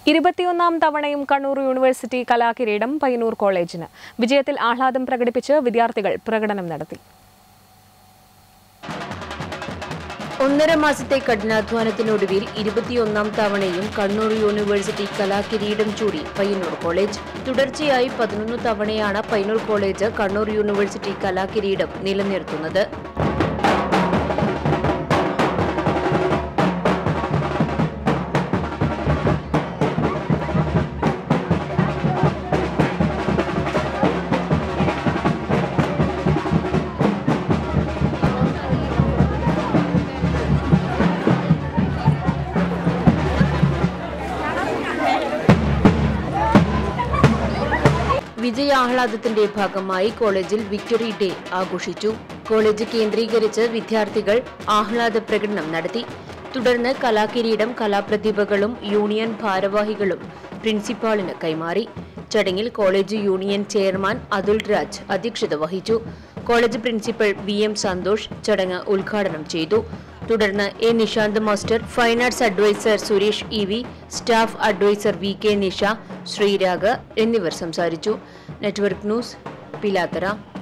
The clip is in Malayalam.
ഇരുപത്തിയൊന്നാം തവണയും കണ്ണൂർ യൂണിവേഴ്സിറ്റി കലാകിരീടം പയ്യന്നൂർ കോളേജിന് വിജയത്തിൽ ആഹ്ലാദം പ്രകടിപ്പിച്ച് വിദ്യാർത്ഥികൾ പ്രകടനം നടത്തി ഒന്നര മാസത്തെ കഠിനാധ്വാനത്തിനൊടുവിൽ ഇരുപത്തിയൊന്നാം തവണയും കണ്ണൂർ യൂണിവേഴ്സിറ്റി കലാകിരീടം ചൂടി പയ്യന്നൂർ കോളേജ് തുടർച്ചയായി പതിനൊന്ന് തവണയാണ് പയ്യന്നൂർ കോളേജ് കണ്ണൂർ യൂണിവേഴ്സിറ്റി കലാകിരീടം നിലനിർത്തുന്നത് വിജയാഹ്ലാദത്തിന്റെ ഭാഗമായി കോളേജിൽ വിക്ടറി ഡേ ആഘോഷിച്ചു കോളേജ് കേന്ദ്രീകരിച്ച് വിദ്യാർത്ഥികൾ ആഹ്ലാദ പ്രകടനം നടത്തി തുടർന്ന് കലാകിരീടം കലാപ്രതിഭകളും യൂണിയൻ ഭാരവാഹികളും പ്രിൻസിപ്പാളിന് കൈമാറി ചടങ്ങിൽ college union chairman Athul Raj അധ്യക്ഷത വഹിച്ചു college principal V M Santhosh ചടങ്ങ് ഉദ്ഘാടനം ചെയ്തു തുടർന്ന് A Nishanth master fine arts advisor Suresh E V staff advisor V K Nisha Sreerag എന്നിവർ സംസാരിച്ചു നെറ്റ്വർക്ക് ന്യൂസ് പിലാത്തറ